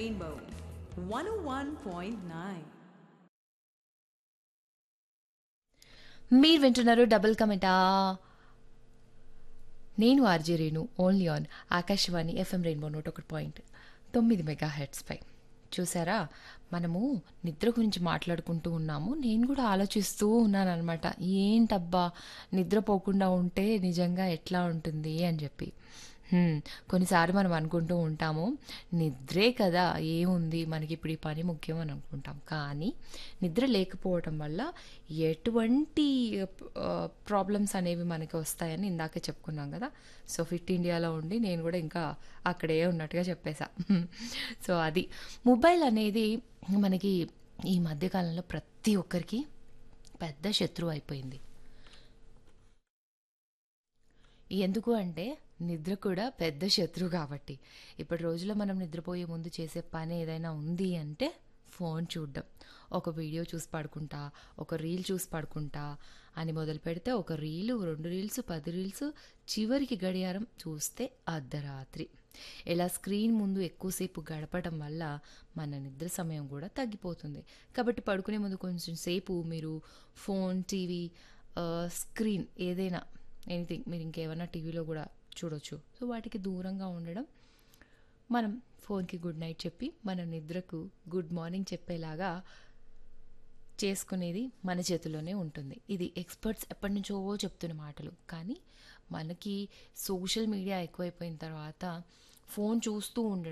Rainbow 101.9. మీరు వింటున్నారు double కమిటా నేను RJ Renu only on Akashvani FM rainbow నూట ఒకటి పాయింట్ తొమ్మిది మెగా హెడ్స్పై చూసారా మనము నిద్ర గురించి మాట్లాడుకుంటూ ఉన్నాము నేను కూడా ఆలోచిస్తూ ఉన్నాను అనమాట ఏంటబ్బా నిద్రపోకుండా ఉంటే నిజంగా ఎట్లా ఉంటుంది అని చెప్పి హ్మ్, కొన్నిసార్లు మనం అనుకుంటూ ఉంటాము నిద్రే కదా ఏముంది మనకి ఇప్పుడు ఈ పని ముఖ్యం అని అనుకుంటాం కానీ నిద్ర లేకపోవటం వల్ల ఎటువంటి ప్రాబ్లమ్స్ అనేవి మనకి వస్తాయని ఇందాకే చెప్పుకున్నాం కదా సో ఫిట్ ఇండియాలో ఉండి నేను కూడా ఇంకా అక్కడే ఉన్నట్టుగా చెప్పేశా సో అది మొబైల్ అనేది మనకి ఈ మధ్యకాలంలో ప్రతి ఒక్కరికి పెద్ద శత్రువు అయిపోయింది ఎందుకు అంటే నిద్ర కూడా పెద్ద శత్రువు కాబట్టి ఇప్పటి రోజుల్లో మనం నిద్రపోయే ముందు చేసే పని ఏదైనా ఉంది అంటే ఫోన్ చూడడం ఒక వీడియో చూసి పడుకుంటా ఒక రీల్ చూసి పడుకుంటా అని మొదలు పెడితే ఒక రీలు రెండు రీల్స్ పది రీల్స్ చివరికి గడియారం చూస్తే అర్ధరాత్రి ఇలా స్క్రీన్ ముందు ఎక్కువసేపు గడపడం వల్ల మన నిద్ర సమయం కూడా తగ్గిపోతుంది కాబట్టి పడుకునే ముందు కొంచెం సేపు మీరు ఫోన్ టీవీ ఆ, స్క్రీన్ ఏదైనా ఎనీథింగ్ మీరు ఇంకేమైనా టీవీలో కూడా చూడొచ్చు సో వాటికి దూరంగా ఉండడం మనం ఫోన్కి గుడ్ నైట్ చెప్పి మన నిద్రకు గుడ్ మార్నింగ్ చెప్పేలాగా చేసుకునేది మన చేతిలోనే ఉంటుంది ఇది ఎక్స్పర్ట్స్ ఎప్పటి నుంచో చెప్తున్న మాటలు కానీ మనకి సోషల్ మీడియా ఎక్కువైపోయిన తర్వాత ఫోన్ చూస్తూ ఉండడం